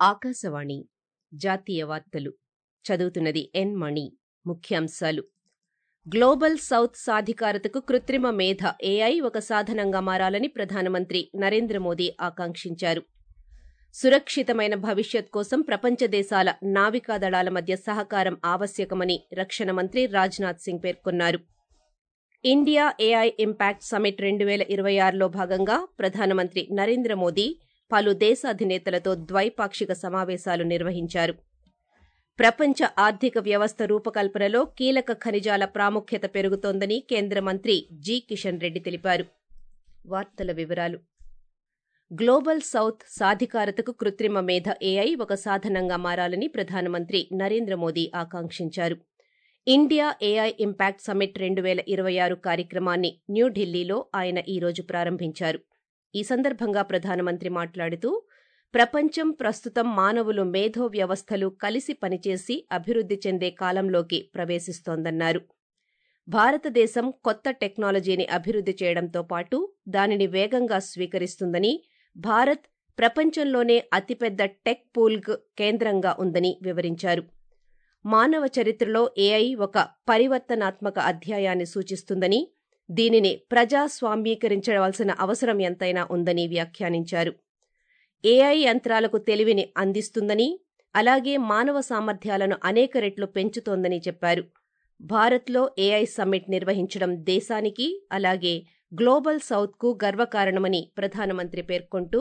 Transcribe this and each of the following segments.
ఆకాశవాణి జాతీయ వార్తలు చదువుతున్నది ఎన్ మణి ముఖ్యాంశాలు గ్లోబల్ సౌత్ సాధికారతకు కృత్రిమ మేధ ఏఐ ఒక సాధనంగా మారాలని ప్రధానమంత్రి నరేంద్ర మోదీ ఆకాంక్షించారు సురక్షితమైన భవిష్యత్ కోసం ప్రపంచ దేశాల నావికాదళాల మధ్య సహకారం ఆవశ్యకమని రక్షణ మంత్రి రాజ్నాథ్ సింగ్ పేర్కొన్నారు ఇండియా ఏఐ ఇంపాక్ట్ సమిట్ రెండు వేల ఇరవై ఆరులో భాగంగా ప్రధానమంత్రి నరేంద్ర మోదీ పలు దేశాధినేతలతో ద్వైపాక్షిక సమావేశాలు నిర్వహించారు ప్రపంచ ఆర్థిక వ్యవస్థ రూపకల్పనలో కీలక ఖనిజాల ప్రాముఖ్యత పెరుగుతోందని కేంద్ర మంత్రి జి కిషన్ రెడ్డి తెలిపారు వార్తల వివరాలు గ్లోబల్ సౌత్ సాధికారతకు కృత్రిమ మేధ ఏఐ ఒక సాధనంగా మారాలని ప్రధానమంత్రి నరేంద్ర మోదీ ఆకాంక్షించారు ఇండియా ఏఐ ఇంపాక్ట్ సమిట్ రెండు వేల ఇరవై ఆరు కార్యక్రమాన్ని న్యూఢిల్లీలో ఆయన ఈ రోజు ప్రారంభించారు ఈ సందర్భంగా ప్రధానమంత్రి మాట్లాడుతూ ప్రపంచం ప్రస్తుతం మానవులు మేధో వ్యవస్థలు కలిసి పనిచేసి అభివృద్ధి చెందే కాలంలోకి ప్రవేశిస్తోందన్నారు భారతదేశం కొత్త టెక్నాలజీని అభివృద్ధి చేయడంతో పాటు దానిని వేగంగా స్వీకరిస్తుందని భారత్ ప్రపంచంలోనే అతిపెద్ద టెక్ పూల్క్ కేంద్రంగా ఉందని వివరించారు మానవ చరిత్రలో ఏఐ ఒక పరివర్తనాత్మక అధ్యాయాన్ని సూచిస్తుందని దీనిని ప్రజాస్వామ్యీకరించవలసిన అవసరం ఎంతైనా ఉందని వ్యాఖ్యానించారు ఏఐ యంత్రాలకు తెలివిని అందిస్తుందని అలాగే మానవ సామర్థ్యాలను అనేక రెట్లు పెంచుతోందని చెప్పారు భారత్లో ఏఐ సమ్మిట్ నిర్వహించడం దేశానికి అలాగే గ్లోబల్ సౌత్కు గర్వకారణమని ప్రధానమంత్రి పేర్కొంటూ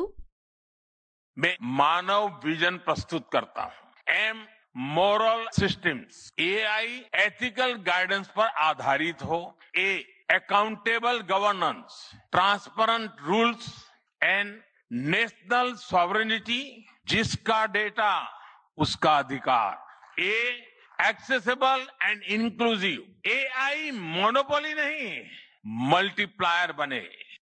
मैं मानव विजन प्रस्तुत करता हूं M moral systems AI ethical guidance पर आधारित हो A accountable governance transparent rules and national sovereignty जिसका डेटा उसका अधिकार A accessible and inclusive AI monopoly नहीं मल्टीप्लायर बने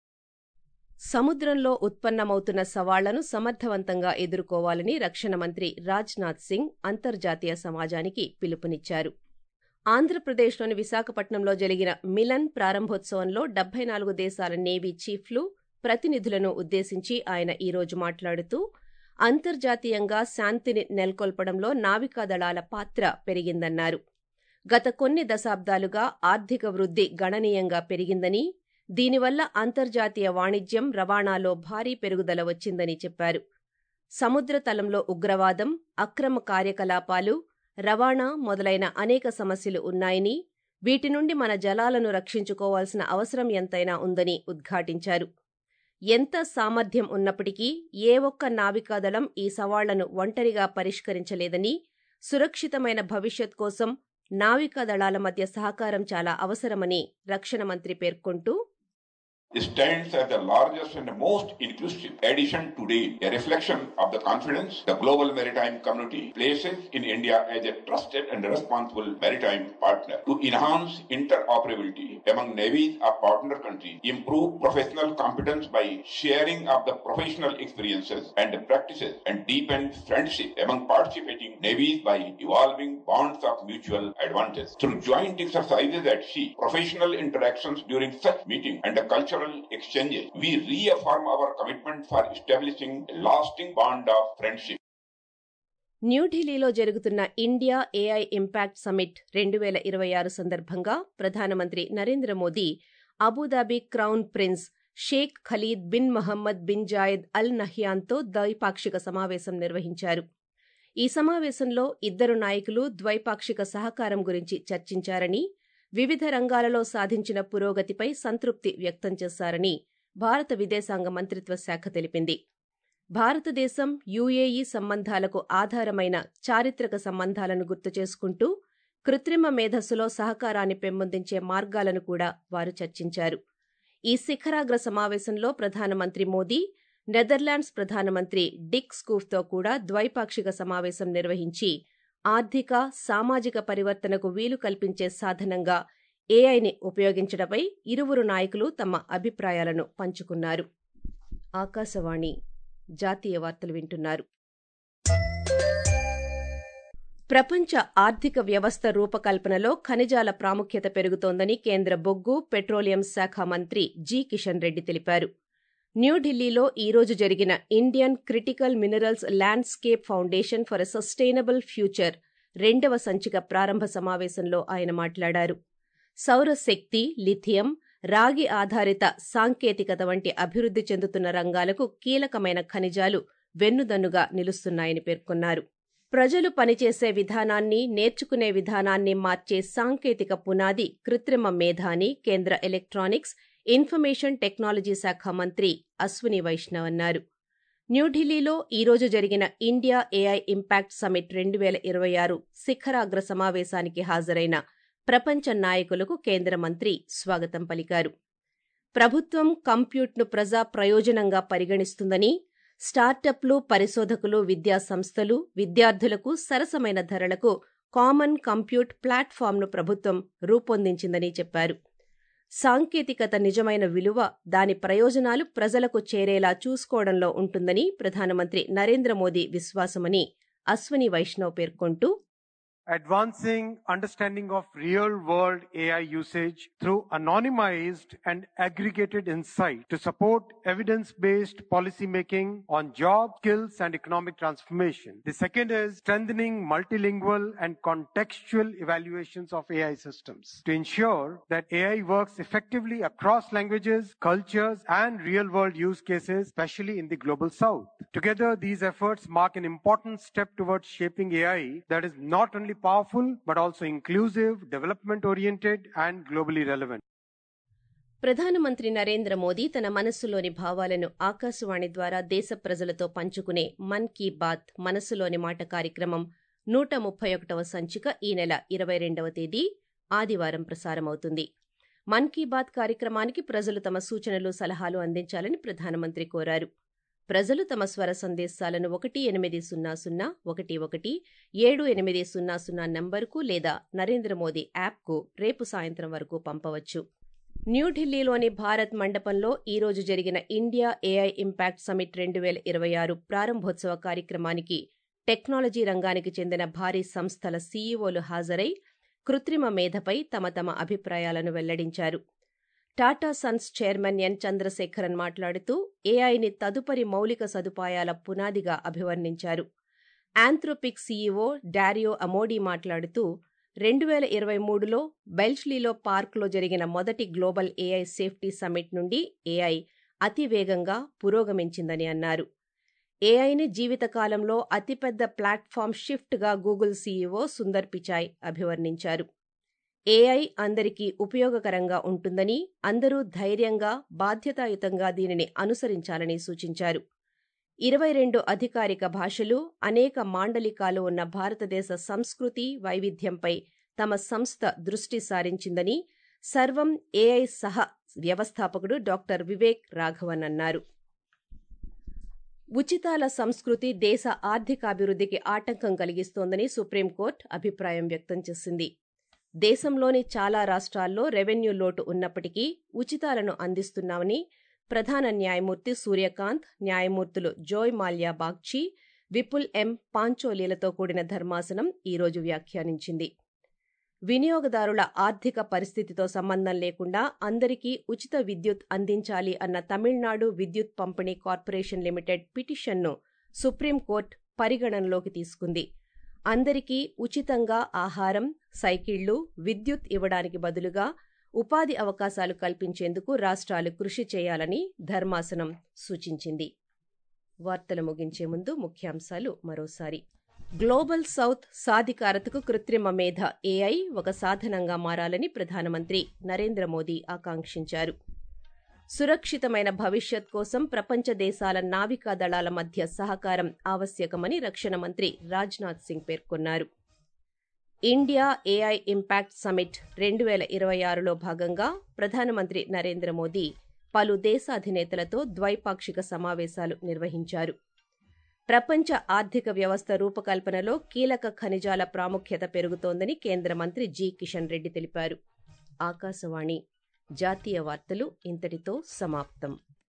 సముద్రంలో ఉత్పన్నమవుతున్న సవాళ్లను సమర్థవంతంగా ఎదుర్కోవాలని రక్షణ మంత్రి రాజ్నాథ్ సింగ్ అంతర్జాతీయ సమాజానికి పిలుపునిచ్చారు ఆంధ్రప్రదేశ్లోని విశాఖపట్నంలో జరిగిన మిలన్ ప్రారంభోత్సవంలో డెబ్బై నాలుగు దేశాల నేవీ చీఫ్లు ప్రతినిధులను ఉద్దేశించి ఆయన ఈ రోజు మాట్లాడుతూ అంతర్జాతీయంగా శాంతిని నెలకొల్పడంలో నావికాదళాల పాత్ర పెరిగిందన్నారు గత కొన్ని దశాబ్దాలుగా ఆర్థిక వృద్ధి గణనీయంగా పెరిగిందని దీనివల్ల అంతర్జాతీయ వాణిజ్యం రవాణాలో భారీ పెరుగుదల వచ్చిందని చెప్పారు సముద్ర తలంలో ఉగ్రవాదం అక్రమ కార్యకలాపాలు రవాణా మొదలైన అనేక సమస్యలు ఉన్నాయని వీటి నుండి మన జలాలను రక్షించుకోవాల్సిన అవసరం ఎంతైనా ఉందని ఉద్ఘాటించారు ఎంత సామర్థ్యం ఉన్నప్పటికీ ఏ ఒక్క నావికాదళం ఈ సవాళ్లను ఒంటరిగా పరిష్కరించలేదని సురక్షితమైన భవిష్యత్ కోసం నావికాదళాల మధ్య సహకారం చాలా అవసరమని రక్షణ మంత్రి పేర్కొంటూ stands as the largest and most inclusive addition today, a reflection of the confidence the global maritime community places in India as a trusted and responsible maritime partner to enhance interoperability among navies of partner countries, improve professional competence by sharing of the professional experiences and practices, and deepen friendship among participating navies by evolving bonds of mutual advantage. Through joint exercises at sea, professional interactions during such meetings, and the cultural exchanges, we reaffirm our commitment for establishing a lasting bond of friendship. న్యూఢిల్లీలో జరుగుతున్న India AI impact summit రెండు వేల ఇరవై ఆరు సందర్భంగా ప్రధానమంత్రి Narendra Modi Abu Dhabi crown prince Sheikh Khaled bin Mohamed bin Zayed Al నహ్యాన్తో ద్వైపాక్షిక సమావేశం నిర్వహించారు ఈ సమావేశంలో ఇద్దరు నాయకులు ద్వైపాక్షిక సహకారం గురించి చర్చించారని వివిధ రంగాలలో సాధించిన పురోగతిపై సంతృప్తి వ్యక్తం చేశారని భారత విదేశాంగ మంత్రిత్వ శాఖ తెలిపింది భారతదేశం యుఏఈ సంబంధాలకు ఆధారమైన చారిత్రక సంబంధాలను గుర్తు చేసుకుంటూ కృత్రిమ మేధస్సులో సహకారాన్ని పెంపొందించే మార్గాలను కూడా వారు చర్చించారు ఈ శిఖరాగ్ర సమావేశంలో ప్రధానమంత్రి మోదీ నెదర్లాండ్స్ ప్రధానమంత్రి డిక్ స్కూఫ్తో కూడా ద్వైపాక్షిక సమావేశం నిర్వహించి ఆర్థిక సామాజిక పరివర్తనకు వీలు కల్పించే సాధనంగా ఏఐని ఉపయోగించడంపై ఇరువురు నాయకులు తమ అభిప్రాయాలను పంచుకున్నారు ఆకాశవాణి జాతీయ వార్తలు వింటున్నారు ప్రపంచ ఆర్థిక వ్యవస్థ రూపకల్పనలో ఖనిజాల ప్రాముఖ్యత పెరుగుతోందని కేంద్ర బొగ్గు పెట్రోలియం శాఖ మంత్రి జి కిషన్ రెడ్డి తెలిపారు న్యూఢిల్లీలో ఈ రోజు జరిగిన Indian critical minerals landscape foundation for a sustainable future రెండవ సంచిక ప్రారంభ సమావేశంలో ఆయన మాట్లాడారు సౌరశక్తి లిథియం రాగి ఆధారిత సాంకేతికత వంటి అభివృద్ధి చెందుతున్న రంగాలకు కీలకమైన ఖనిజాలు వెన్నుదన్నుగా నిలుస్తున్నాయని పేర్కొన్నారు ప్రజలు పనిచేసే విధానాన్ని నేర్చుకునే విధానాన్ని మార్చే సాంకేతిక పునాది కృత్రిమ మేధ అని కేంద్ర ఎలక్ట్రానిక్స్ ఇన్ఫర్మేషన్ టెక్నాలజీ శాఖ మంత్రి అశ్విని వైష్ణవ్ అన్నారు న్యూఢిల్లీలో ఈ రోజు జరిగిన ఇండియా ఏఐ ఇంపాక్ట్ సమిట్ రెండు వేల ఇరవై ఆరు శిఖరాగ్ర సమావేశానికి హాజరైన ప్రపంచ నాయకులకు కేంద్ర మంత్రి స్వాగతం పలికారు ప్రభుత్వం కంప్యూట్ను ప్రజా ప్రయోజనంగా పరిగణిస్తుందని స్టార్టప్లు పరిశోధకులు విద్యా సంస్థలు విద్యార్థులకు సరసమైన ధరలకు కామన్ కంప్యూట్ ప్లాట్ఫామ్ను ప్రభుత్వం రూపొందించిందని చెప్పారు సాంకేతికత నిజమైన విలువ దాని ప్రయోజనాలు ప్రజలకు చేరేలా చూసుకోవడంలో ఉంటుందని ప్రధానమంత్రి నరేంద్ర మోదీ విశ్వాసమని అశ్విని వైష్ణవ్ పేర్కొంటూ advancing understanding of real world AI usage through anonymized and aggregated insight to support evidence based policy making on job, skills, and economic transformation. The second is strengthening multilingual and contextual evaluations of AI systems to ensure that AI works effectively across languages, cultures, and real world use cases, especially in the global south. Together, these efforts mark an important step towards shaping AI that is not only powerful but also inclusive, development oriented, and globally relevant. ప్రధానమంత్రి నరేంద్ర మోదీ తన మనస్సులోని భావాలను ఆకాశవాణి ద్వారా దేశ ప్రజలతో పంచుకునే మన్ key bath మనస్సులోని మాట కార్యక్రమం నూట ముప్పై ఒకటవ సంచిక ఈ నెల ఇరవై రెండవ తేదీ ఆదివారం ప్రసారమవుతుంది మన్ కీ బాత్ కార్యక్రమానికి ప్రజలు తమ సూచనలు సలహాలు అందించాలని ప్రధానమంత్రి కోరారు ప్రజలు తమ స్వర సందేశాలను ఒకటి ఎనిమిది సున్నా సున్నా ఒకటి ఒకటి ఏడు ఎనిమిది సున్నా సున్నా నంబర్కు లేదా నరేంద్ర మోదీ యాప్కు రేపు సాయంత్రం వరకు పంపవచ్చు న్యూఢిల్లీలోని భారత్ మండపంలో ఈ రోజు జరిగిన ఇండియా ఏఐ ఇంపాక్ట్ సమిట్ రెండు వేల ఇరవై ఆరు ప్రారంభోత్సవ కార్యక్రమానికి టెక్నాలజీ రంగానికి చెందిన భారీ సంస్థల సీఈఓలు హాజరై కృత్రిమ మేధపై తమ తమ అభిప్రాయాలను వెల్లడించారు Tata Sons chairman N Chandrasekaran మాట్లాడుతూ ఏఐని తదుపరి మౌలిక సదుపాయాల పునాదిగా అభివర్ణించారు ఆంథ్రోపిక్ సీఈఓ డారియో అమోడీ మాట్లాడుతూ రెండు వేల ఇరవై మూడులో బెల్ష్లీలో పార్క్లో జరిగిన మొదటి గ్లోబల్ ఏఐ సేఫ్టీ సమ్మిట్ నుండి ఏఐ అతివేగంగా పురోగమించిందని అన్నారు ఏఐని జీవితకాలంలో అతిపెద్ద ప్లాట్ఫామ్ షిఫ్ట్గా గూగుల్ సీఈఓ సుందర్ పిచాయ్ అభివర్ణించారు ఏఐ అందరికీ ఉపయోగకరంగా ఉంటుందని అందరూ ధైర్యంగా బాధ్యతాయుతంగా దీనిని అనుసరించాలని సూచించారు ఇరవై రెండు అధికారిక భాషలు అనేక మాండలికాలు ఉన్న భారతదేశ సంస్కృతి వైవిధ్యంపై తమ సంస్థ దృష్టి సారించిందని సర్వం ఏఐ సహ వ్యవస్థాపకుడు డాక్టర్ వివేక్ రాఘవన్ అన్నారు ఉచితాల సంస్కృతి దేశ ఆర్థికాభివృద్ధికి ఆటంకం కలిగిస్తోందని సుప్రీంకోర్టు అభిప్రాయం వ్యక్తం చేసింది దేశంలోని చాలా రాష్ట్రాల్లో రెవెన్యూ లోటు ఉన్నప్పటికీ ఉచితాలను అందిస్తున్నామని ప్రధాన న్యాయమూర్తి సూర్యకాంత్ న్యాయమూర్తులు జోయ్ మాల్యా బాగ్చి విపుల్ ఎం పాంచోలీలతో కూడిన ధర్మాసనం ఈరోజు వ్యాఖ్యానించింది వినియోగదారుల ఆర్థిక పరిస్థితితో సంబంధం లేకుండా అందరికీ ఉచిత విద్యుత్ అందించాలి అన్న తమిళనాడు విద్యుత్ పంపిణీ కార్పొరేషన్ లిమిటెడ్ పిటిషన్ను సుప్రీంకోర్టు పరిగణనలోకి తీసుకుంది అందరికీ ఉచితంగా ఆహారం సైకిళ్లు విద్యుత్ ఇవ్వడానికి బదులుగా ఉపాధి అవకాశాలు కల్పించేందుకు రాష్ట్రాలు కృషి చేయాలని ధర్మాసనం సూచించింది వార్తలు ముగించే ముందు ముఖ్యాంశాలు మరోసారి గ్లోబల్ సౌత్ సాధికారతకు కృత్రిమ మేధ ఏఐ ఒక సాధనంగా మారాలని ప్రధానమంత్రి నరేంద్ర మోదీ ఆకాంక్షించారు సురక్షితమైన భవిష్యత్ కోసం ప్రపంచ దేశాల నావికా దళాల మధ్య సహకారం ఆవశ్యకమని రక్షణ మంత్రి రాజ్నాథ్ సింగ్ పేర్కొన్నారు ఇండియా ఏఐ ఇంపాక్ట్ సమిట్ రెండు వేల ఇరవై ఆరులో భాగంగా ప్రధానమంత్రి నరేంద్ర మోదీ పలు దేశాధినేతలతో ద్వైపాక్షిక సమావేశాలు నిర్వహించారు ప్రపంచ ఆర్థిక వ్యవస్థ రూపకల్పనలో కీలక ఖనిజాల ప్రాముఖ్యత పెరుగుతోందని కేంద్ర మంత్రి జి కిషన్ రెడ్డి తెలిపారు ఆకాశవాణి జాతీయ వార్తలు ఇంతటితో సమాప్తం